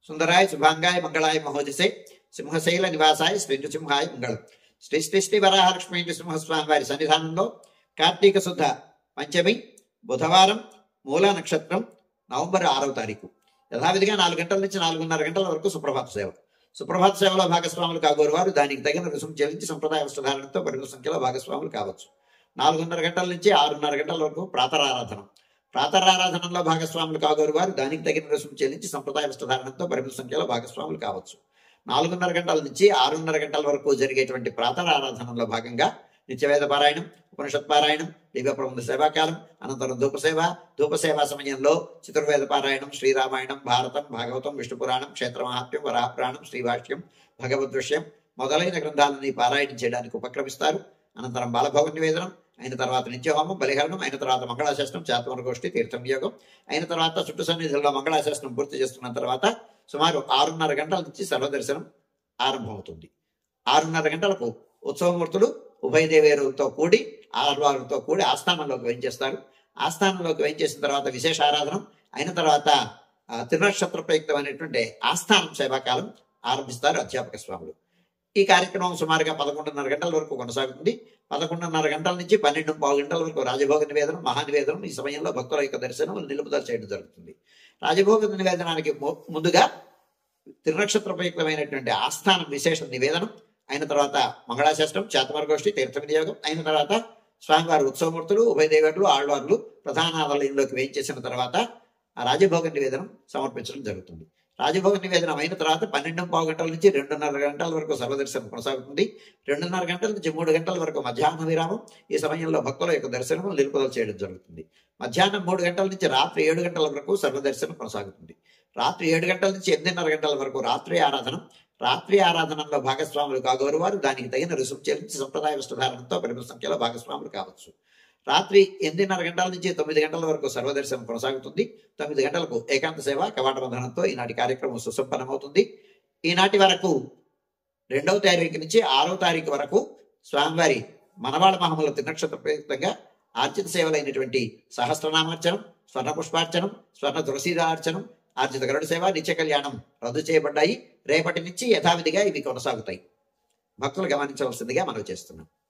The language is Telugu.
సుందరాయ శుభాంగాయ మంగళాయ మహోజసే సింహశైల నివాసాయ శ్రీ నృసింహాయ మంగళం శ్రీ శ్రీ శ్రీ వరాహలక్ష్మీ నృసింహస్వామి వారి సన్నిధానంలో కార్తీక శుద్ధ పంచమి బుధవారం మూల నక్షత్రం నవంబర్ ఆరవ తారీఖు యథావిధిగా నాలుగు గంటల నుంచి నాలుగున్నర గంటల వరకు సుప్రభాత సేవ సుప్రభాత సేవలో భాగస్వాములు కాగోరు వారు దానికి తగిన రుసుము చెల్లించి సంప్రదాయ వస్త్రధారణతో పరిమిత సంఖ్యలో భాగస్వాములు కావచ్చు నాలుగున్నర గంటల నుంచి ఆరున్నర గంటల వరకు ప్రాతరారాధన ప్రాతరారాధనలో భాగస్వాములు కాగోరు వారు దానికి తగిన రుసుము చెల్లించి సంప్రదాయ వస్త్రధారణతో పరిమిత సంఖ్యలో భాగస్వాములు కావచ్చు నాలుగున్నర గంటల నుంచి ఆరున్నర గంటల వరకు జరిగేటువంటి ప్రాతరారాధనలో భాగంగా నిత్యవేద పారాయణం ఉపనిషత్ పారాయణం దివ్య ప్రబంధ సేవాకాలం అనంతరం ధూపసేవ ధూపసేవా సమయంలో చతుర్వేద పారాయణం శ్రీరామాయణం భారతం భాగవతం విష్ణు పురాణం క్షేత్ర మహాత్మ్యం వరాహపురాణం శ్రీభాష్యం భగవదృశ్యం మొదలైన గ్రంథాలని పారాయణం చేయడానికి ఉపక్రమిస్తారు అనంతరం బాలభవన్ నివేదనం అయిన తర్వాత నిత్యహోమం బలిహరణం అయిన తర్వాత మంగళాశాస్త్రం చాతమర గోష్ఠి తీర్థం యోగం అయిన తర్వాత చుట్టు సన్నిధుల్లో మంగళాశాస్త్రం పూర్తి చేస్తున్న తర్వాత సుమారు ఆరున్నర గంటల నుంచి సర్వదర్శనం ఆరంభమవుతుంది ఆరున్నర గంటలకు ఉత్సవమూర్తులు ఉభయ దేవేరులతో కూడి ఆళ్వారులతో కూడి ఆస్థానంలోకి వేయించేస్తారు ఆస్థానంలోకి వేయించేసిన తర్వాత విశేష ఆరాధన అయిన తర్వాత ఆ, త్రినక్షత్ర ప్రయుక్తమైనటువంటి ఆస్థానం సేవాకాలం ఆరంభిస్తారు అధ్యాపక స్వాములు ఈ కార్యక్రమం సుమారుగా పదకొండున్నర గంటల వరకు కొనసాగుతుంది పదకొండున్నర గంటల నుంచి పన్నెండు పావు గంటల వరకు రాజభోగ నివేదనం మహానివేదనం ఈ సమయంలో భక్తుల యొక్క దర్శనం నిలుపుదల చేయడం జరుగుతుంది రాజభోగ నివేదనానికి ము- ముందుగా త్రినక్షత్రపయుక్తమైనటువంటి ఆస్థానం విశేష నివేదనం అయిన తర్వాత మంగళాశాస్త్రం చేతమరగోష్ఠి తీర్థ వినియోగం అయిన తర్వాత స్వామివారి ఉత్సవమూర్తులు ఉభయ దేవతలు ఆళ్వార్లు ప్రధాన ఆలయంలోకి వేయించేసిన తర్వాత ఆ రాజభోగ నివేదనం సమర్పించడం జరుగుతుంది రాజభోగ నివేదనం అయిన తర్వాత పన్నెండు పావు గంటల నుంచి రెండున్నర గంటల వరకు సర్వదర్శనం కొనసాగుతుంది రెండున్నర గంటల నుంచి మూడు గంటల వరకు మధ్యాహ్న విరామం ఈ సమయంలో భక్తుల యొక్క దర్శనం నిలుపుదల చేయడం జరుగుతుంది మధ్యాహ్నం మూడు గంటల నుంచి రాత్రి ఏడు గంటల వరకు సర్వదర్శనం కొనసాగుతుంది రాత్రి ఏడు గంటల నుంచి ఎనిమిదిన్నర గంటల వరకు రాత్రి ఆరాధన రాత్రి ఆరాధనలో భాగస్వాములు కాగోరు వారు దానికి తగిన రుసుము చెల్లించి సంప్రదాయ వస్త్రధారణతో పరిమిత సంఖ్యలో భాగస్వాములు కావచ్చు రాత్రి ఎనిమిదిన్నర గంటల నుంచి తొమ్మిది గంటల వరకు సర్వదర్శనం కొనసాగుతుంది తొమ్మిది గంటలకు ఏకాంత సేవ కవాట బంధనంతో ఈనాటి కార్యక్రమం సుసంపన్నమవుతుంది ఈనాటి వరకు రెండవ తారీఖు నుంచి ఆరవ తారీఖు వరకు స్వామివారి మనవాళ మహమ్మల తినక్షత్ర ప్రయుక్తంగా ఆర్జిత సేవలైనటువంటి సహస్రనామార్చనం స్వర్ణ పుష్పార్చనం స్వర్ణ తులసీదార్చనం ఆర్జిత గరుడ సేవ నిత్య కళ్యాణం రద్దు చేయబడ్డాయి రేపటి నుంచి యథావిధిగా ఇవి కొనసాగుతాయి భక్తులు గమనించవలసిందిగా మనం చేస్తున్నాం